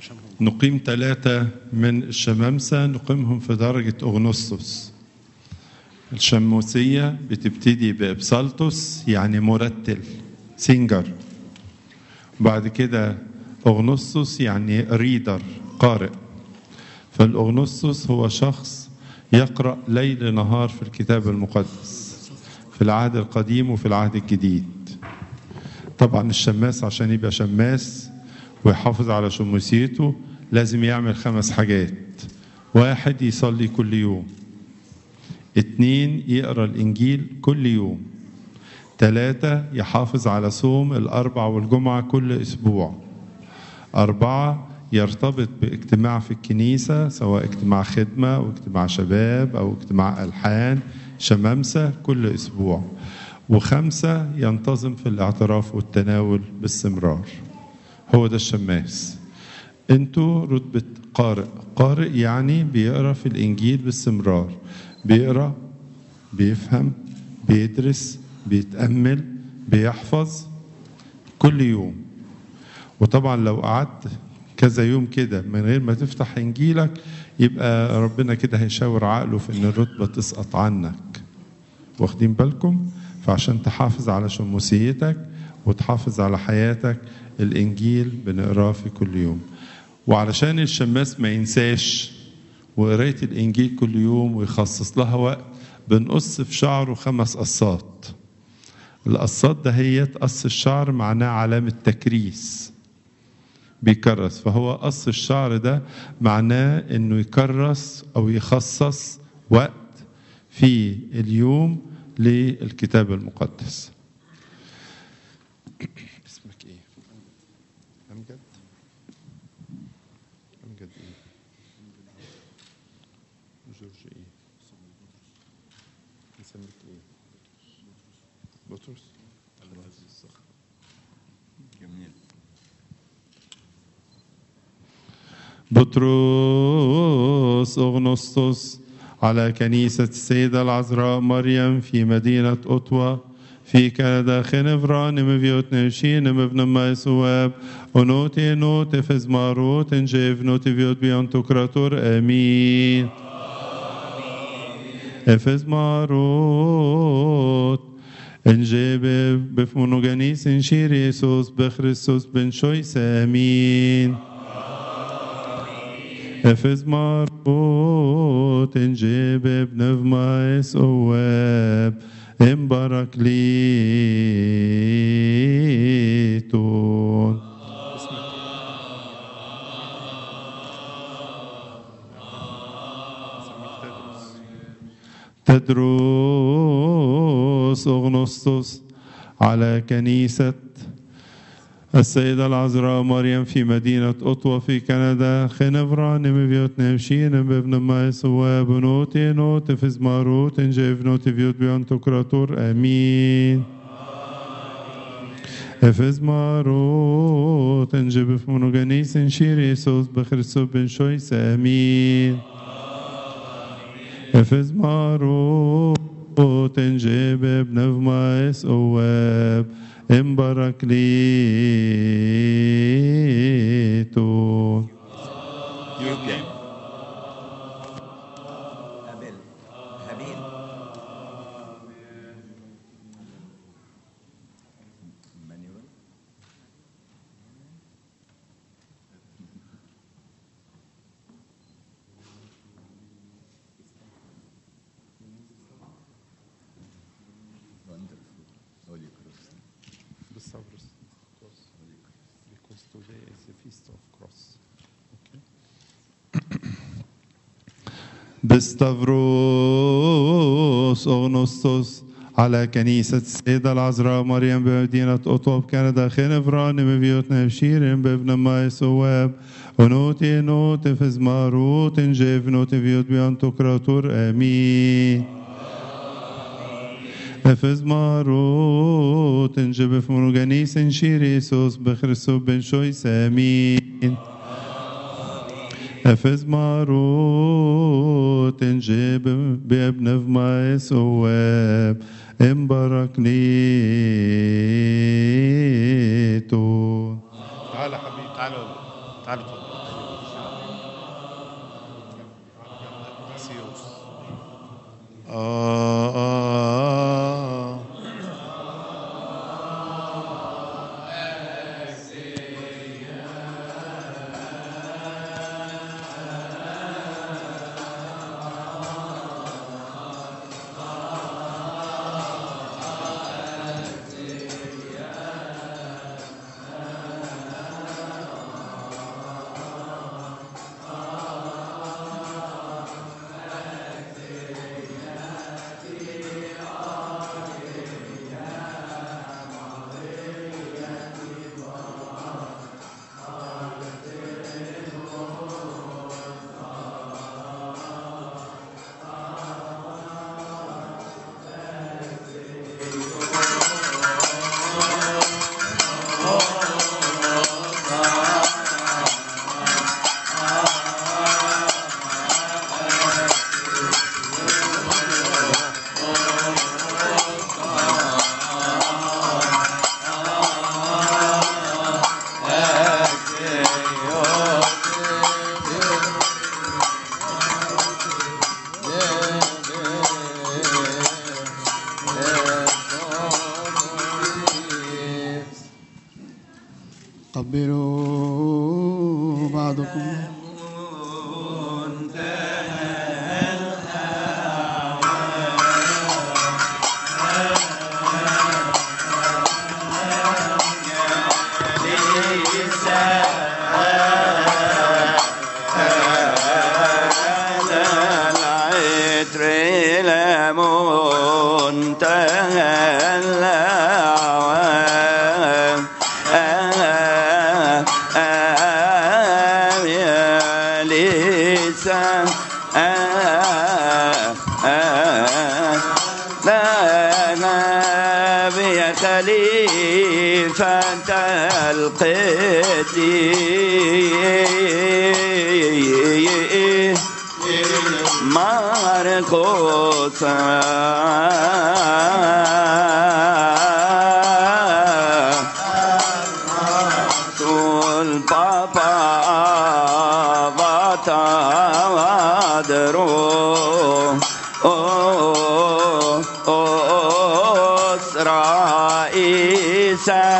نقيم ثلاثة من الشمامسة نقيمهم في درجة أغنسطس الشموسية بتبتدي بإبسالتوس يعني مرتل سينجر بعد كده أغنسطس يعني ريدر قارئ فالأغنسطس هو شخص يقرأ ليل نهار في الكتاب المقدس في العهد القديم وفي العهد الجديد طبعا الشماس عشان يبقى شماس ويحافظ على شموسيته لازم يعمل خمس حاجات واحد يصلي كل يوم اتنين يقرا الانجيل كل يوم ثلاثة يحافظ على صوم الأربع والجمعة كل أسبوع أربعة يرتبط باجتماع في الكنيسة سواء اجتماع خدمة أو اجتماع شباب أو اجتماع ألحان شمامسة كل أسبوع وخمسة ينتظم في الاعتراف والتناول باستمرار هو ده الشماس انتوا رتبة قارئ قارئ يعني بيقرا في الإنجيل باستمرار بيقرا بيفهم بيدرس بيتأمل بيحفظ كل يوم وطبعا لو قعدت كذا يوم كده من غير ما تفتح انجيلك يبقى ربنا كده هيشاور عقله في ان الرتبه تسقط عنك واخدين بالكم فعشان تحافظ على شموسيتك وتحافظ على حياتك الانجيل بنقراه في كل يوم وعلشان الشماس ما ينساش وقرايه الانجيل كل يوم ويخصص لها وقت بنقص في شعره خمس قصات القصات ده هي قص الشعر معناه علامه تكريس بيكرس فهو قص الشعر ده معناه انه يكرس او يخصص وقت في اليوم للكتاب المقدس اسمك ايه امجد امجد ايه جورج ايه نسميك ايه بطرس جميل بطرس أغنسطس على كنيسة السيدة العذراء مريم في مدينة أوتوا في كندا خنفران مفيوت نوشين مبن ما سواب ونوتي نوت فزماروت انجيف نوتي فيوت بيان تكراتور امين افزماروت انجيب بفمونوغانيس انشير يسوس بخريستوس بن شويس امين افز مربوط انجيب ابن فمايس اواب امبارك ليتون تدروس اغنسطس على كنيسه السيدة العذراء مريم في مدينة أوتوا في كندا خنفران مبيوت نمشين بابن مايس وبنوتي نوت فزماروت انجيف نوت فيوت بيون تكراتور أمين فزماروت انجيب في منوغانيس انشير يسوس بخرسوس بن شويس أمين فزماروت انجيب ابن فمايس أواب امبارك ليتون يوروبيان هابيل هابيل مانويل Wonderful. Holy Cross. بالصبرس because today is the feast of cross. بستفروس أغنسطس على كنيسة السيدة العذراء مريم بمدينة أوتوا بكندا خنفران مبيوت نبشير بابن ماي سواب ونوتي نوت فزماروت جيف نوتي فيوت بيان تكراتور آمين افز ماروت انجب في منوغانيس انشير يسوس بخرسوس بن شويس امين افز ماروت انجب بابن فمايس واب امبارك نيتو تعال حبيبي تعال تعال اتفضل آه آه قبلوا بعضكم العطر لمنتهى الأعوام آه آه يا لسان آه آه لا نبي خليفة القديس Marcos Sul Papa Vatadro Oh, oh, Osra Isa